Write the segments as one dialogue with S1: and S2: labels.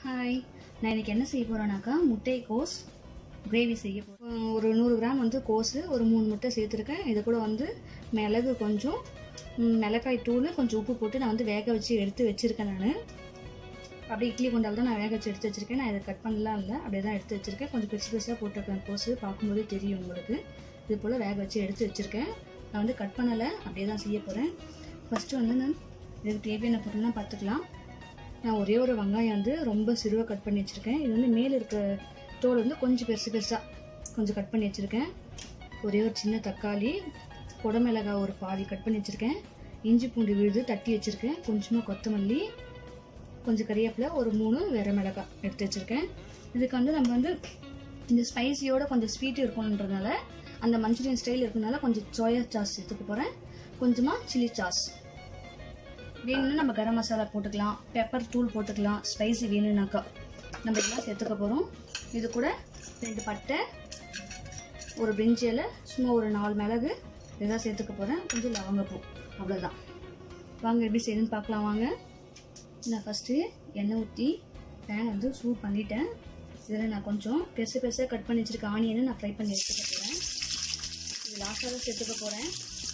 S1: hi நான் இன்னைக்கு என்ன செய்ய போகிறேன்னாக்கா முட்டை கோஸ் கிரேவி செய்ய போகிறேன் ஒரு நூறு கிராம் வந்து கோஸு ஒரு மூணு முட்டை சேர்த்துருக்கேன் இது கூட வந்து மிளகு கொஞ்சம் ம், மிளகாய் தூள் கொஞ்சம் உப்பு போட்டு நான் வந்து வேக வச்சு எடுத்து வச்சுருக்கேன் நான் அப்படியே இட்லி கொண்டால் தான் நான் வேக வச்சு எடுத்து வச்சுருக்கேன் நான் இதை கட் பண்ணலாம் இல்லை அப்படியே தான் எடுத்து வச்சுருக்கேன் கொஞ்சம் பெருசு பெருசாக போட்டிருக்கேன் கோஸு பார்க்கும்போதே தெரியும் உங்களுக்கு இது போல் வேக வச்சு எடுத்து வச்சுருக்கேன் நான் வந்து கட் பண்ணலை அப்படியே தான் செய்ய போகிறேன் ஃபஸ்ட்டு வந்து நான் இதுக்கு தேவையான பொருள்லாம் பார்த்துக்கலாம் நான் ஒரே ஒரு வெங்காயம் வந்து ரொம்ப சிறுவாக கட் பண்ணி வச்சுருக்கேன் இது வந்து மேலே இருக்க தோல் வந்து கொஞ்சம் பெருசு பெருசாக கொஞ்சம் கட் பண்ணி வச்சுருக்கேன் ஒரே ஒரு சின்ன தக்காளி குடமிளகாய் ஒரு பாதி கட் பண்ணி வச்சுருக்கேன் இஞ்சி பூண்டு விழுது தட்டி வச்சுருக்கேன் கொஞ்சமாக கொத்தமல்லி கொஞ்சம் கறிவேப்பிலை ஒரு மூணு வேற மிளகாய் எடுத்து வச்சுருக்கேன் இதுக்கு வந்து நம்ம வந்து இந்த ஸ்பைசியோட கொஞ்சம் ஸ்வீட் இருக்கணுன்றதுனால அந்த மஞ்சூரியன் ஸ்டைல் இருக்கனால கொஞ்சம் சோயா சாஸ் சேர்த்துக்க போகிறேன் கொஞ்சமாக சில்லி சாஸ் வேணும்னா நம்ம கரம் மசாலா போட்டுக்கலாம் பெப்பர் தூள் போட்டுக்கலாம் ஸ்பைசி வேணும்னாக்கா நம்ம இதெல்லாம் சேர்த்துக்க போகிறோம் இது கூட ரெண்டு பட்டை ஒரு பிரிஞ்சி இலை சும்மா ஒரு நாலு மிளகு இதெல்லாம் சேர்த்துக்க போகிறேன் கொஞ்சம் லவங்கப்பூ அவ்வளோதான் வாங்க எப்படி செய்யணும்னு பார்க்கலாம் வாங்க நான் ஃபஸ்ட்டு எண்ணெய் ஊற்றி பேன் வந்து சூட் பண்ணிட்டேன் இதில் நான் கொஞ்சம் பெருசு பெருசாக கட் பண்ணி வச்சுருக்க ஆனியனை நான் ஃப்ரை பண்ணி எடுத்துக்க போகிறேன் இது லாஸ்ட்டாக தான் சேர்த்துக்க போகிறேன்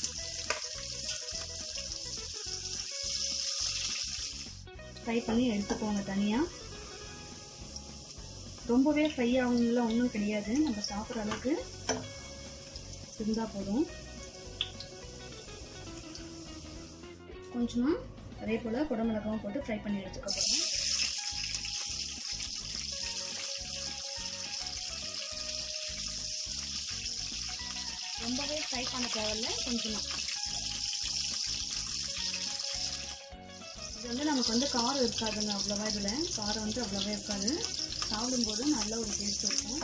S1: ஃப்ரை பண்ணி எடுத்துக்கோங்க தனியாக ரொம்பவே ஃப்ரை ஆகணும்ல ஒன்றும் கிடையாது நம்ம சாப்பிட்ற அளவுக்கு இருந்தால் போதும் கொஞ்சமாக அதே போல் குடமிளகாவும் போட்டு ஃப்ரை பண்ணி எடுத்துக்க போகிறேன் ரொம்பவே ஃப்ரை பண்ண தேவையில்ல கொஞ்சமாக இது வந்து நமக்கு வந்து காரம் இருக்காதுங்க அவ்வளோவா இதில் காரம் வந்து அவ்வளோவா இருக்காது சாப்பிடும்போது நல்ல ஒரு டேஸ்ட் இருக்கும்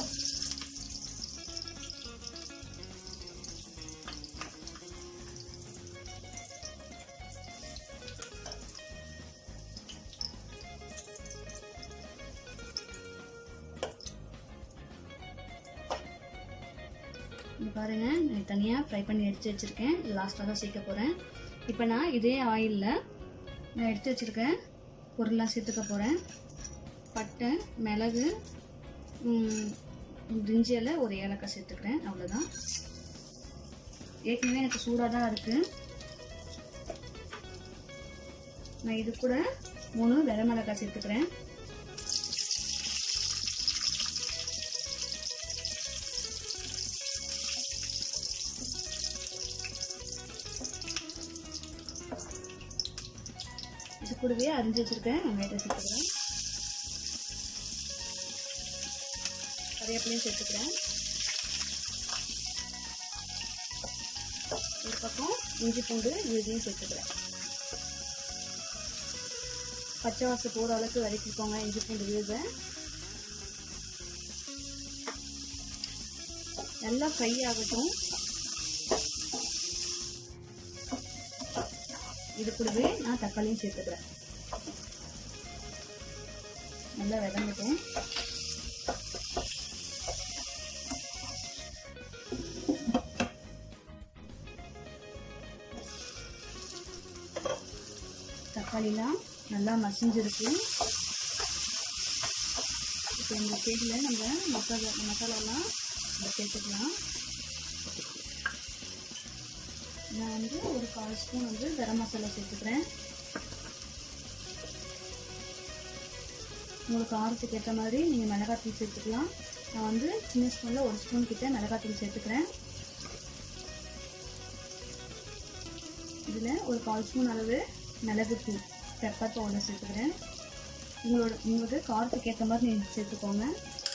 S1: இது பாருங்க நான் தனியாக ஃப்ரை பண்ணி எடுத்து வச்சுருக்கேன் லாஸ்ட்டாக தான் சேர்க்க போகிறேன் இப்போ நான் இதே ஆயிலில் நான் எடுத்து வச்சுருக்கேன் பொருளாக சேர்த்துக்க போகிறேன் பட்டை மிளகு ம், பிரிஞ்சி இலை ஒரு ஏலக்காய் சேர்த்துக்கிறேன் அவ்வளோதான் ஏற்கனவே எனக்கு சூடாக தான் இருக்குது நான் இது கூட மூணு வெள்ளை மிளகாய் சேர்த்துக்கிறேன் இது கூடவே அரிஞ்சு வச்சிருக்கேன் வெங்காயத்தை சேர்த்துக்கிறேன் கறிவேப்பிலையும் சேர்த்துக்கிறேன் ஒரு பக்கம் இஞ்சி பூண்டு இதையும் சேர்த்துக்கிறேன் பச்சை வாசம் போகிற அளவுக்கு வதக்கிக்கோங்க இஞ்சி பூண்டு விழுதை நல்லா ஃப்ரை ஆகட்டும் இது கூடவே நான் தக்காளியும் சேர்த்துக்கிறேன் நல்லா விதங்கட்டும் தக்காளிலாம் நல்லா மசிஞ்சிருக்கு இப்போ இந்த ஸ்டேஜில் நம்ம மசாலா மசாலாலாம் நம்ம சேர்த்துக்கலாம் நான் வந்து ஒரு கால் ஸ்பூன் வந்து கரம் மசாலா சேர்த்துக்கிறேன் உங்களுக்கு காரத்துக்கு ஏற்ற மாதிரி நீங்கள் மிளகாத்தூள் சேர்த்துக்கலாம் நான் வந்து சின்ன ஸ்பூனில் ஒரு ஸ்பூன் கிட்ட மிளகாத்தூள் சேர்த்துக்கிறேன் இதில் ஒரு கால் ஸ்பூன் அளவு மிளகுத்தூள் பெப்பர் பவுடர் சேர்த்துக்கிறேன் உங்களோட உங்களுக்கு காரத்துக்கு ஏற்ற மாதிரி நீங்கள் சேர்த்துக்கோங்க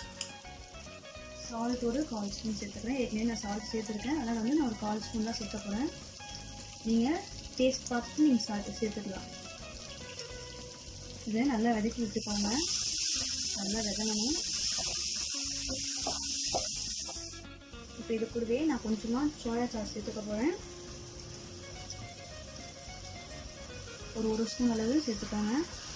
S1: சால்ட் ஒரு கால் ஸ்பூன் சேர்த்துக்கிறேன் ஏற்கனவே நான் சால்ட் சேர்த்துருக்கேன் அதனால் வந்து நான் ஒரு கால் ஸ்பூன் தான் சேர்க்க போகிறேன் நீங்கள் டேஸ்ட் பார்த்துட்டு நீங்கள் சால்ட் சேர்த்துக்கலாம் இதை நல்லா வதக்கி விட்டுக்கோங்க நல்லா விதங்கணும் இப்போ இது கூடவே நான் கொஞ்சமாக சோயா சாஸ் சேர்த்துக்க போகிறேன் ஒரு ஒரு ஸ்பூன் அளவு சேர்த்துக்கோங்க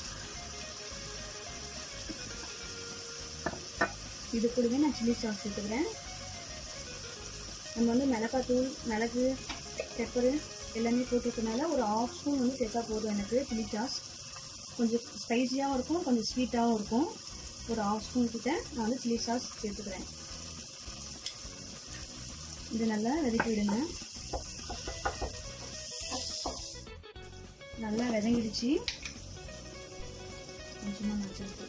S1: இது கூடவே நான் சில்லி சாஸ் சேர்த்துக்கிறேன் நம்ம வந்து மிளகாத்தூள் மிளகு பெப்பரு எல்லாமே போட்டிருக்கனால ஒரு ஆஃப் ஸ்பூன் வந்து சேர்த்தா போதும் எனக்கு சில்லி சாஸ் கொஞ்சம் ஸ்பைஸியாகவும் இருக்கும் கொஞ்சம் ஸ்வீட்டாகவும் இருக்கும் ஒரு ஹாஃப் ஸ்பூன் கிட்ட நான் வந்து சில்லி சாஸ் சேர்த்துக்கிறேன் இது நல்லா வதக்கி விடுங்க நல்லா விதங்கிடுச்சு கொஞ்சமாக நான் சேர்த்து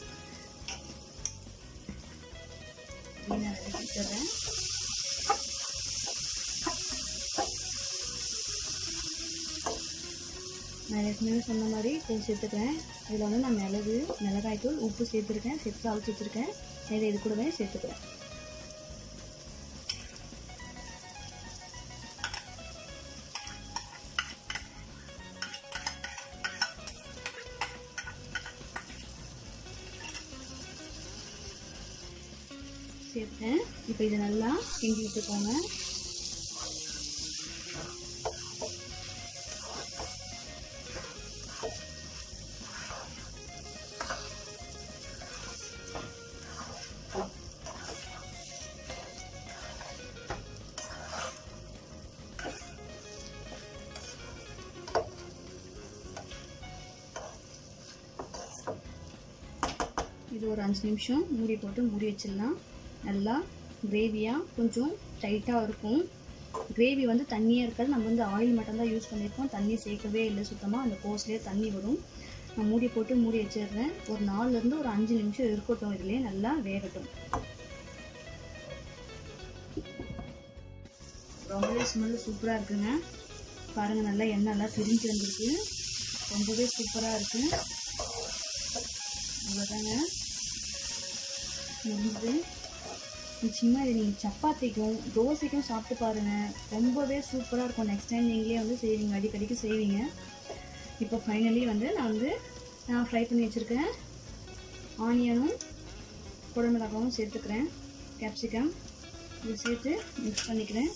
S1: நான் வதக்கி விட்டுறேன் நான் ஏற்கனவே சொன்ன மாதிரி கொஞ்சம் சேர்த்துக்கிறேன் இதில் வந்து நான் மிளகு மிளகாய்த்தூள் உப்பு சேர்த்துருக்கேன் சேர்த்து அவிச்சு வச்சுருக்கேன் இதை இது கூடவே சேர்த்துக்கிறேன் சேர்த்தேன் இப்போ இதை நல்லா கிண்டி விட்டுக்கோங்க இது ஒரு அஞ்சு நிமிஷம் மூடி போட்டு மூடி வச்சிடலாம் நல்லா கிரேவியாக கொஞ்சம் டைட்டாக இருக்கும் கிரேவி வந்து தண்ணியாக இருக்காது நம்ம வந்து ஆயில் மட்டும்தான் யூஸ் பண்ணியிருக்கோம் தண்ணி சேர்க்கவே இல்லை சுத்தமாக அந்த கோஸ்லேயே தண்ணி வரும் நான் மூடி போட்டு மூடி வச்சிடுறேன் ஒரு நாலுலேருந்து ஒரு அஞ்சு நிமிஷம் இருக்கட்டும் இதுலேயே நல்லா வேகட்டும் ரொம்பவே ஸ்மெல் சூப்பராக இருக்குங்க பாருங்கள் நல்லா எண்ணெய்லாம் பிரிஞ்சு வந்திருக்கு ரொம்பவே சூப்பராக இருக்குது அவ்வளோதாங்க முடிஞ்சு நிச்சயமாக இது நீங்கள் சப்பாத்திக்கும் தோசைக்கும் சாப்பிட்டு பாருங்கள் ரொம்பவே சூப்பராக இருக்கும் நெக்ஸ்ட் டைம் நீங்களே வந்து செய்வீங்க அடிக்கடிக்கு செய்வீங்க இப்போ ஃபைனலி வந்து நான் வந்து நான் ஃப்ரை பண்ணி வச்சுருக்கேன் ஆனியனும் குடமிளகாவும் சேர்த்துக்கிறேன் கேப்சிகம் இது சேர்த்து மிக்ஸ் பண்ணிக்கிறேன்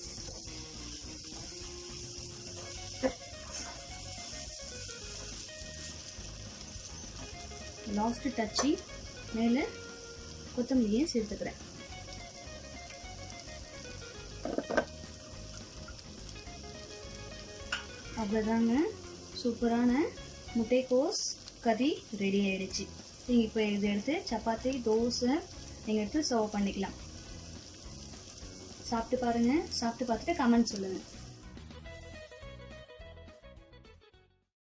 S1: லாஸ்ட்டு டச்சு மேலே கொத்தமல்லியும் சேர்த்துக்கிறேன் அவ்வளோதாங்க சூப்பரான முட்டைக்கோஸ் கறி ரெடி ஆயிடுச்சு நீங்கள் இப்போ இதை எடுத்து சப்பாத்தி தோசை நீங்கள் எடுத்து சர்வ் பண்ணிக்கலாம் சாப்பிட்டு பாருங்கள் சாப்பிட்டு பார்த்துட்டு கமெண்ட் சொல்லுங்கள்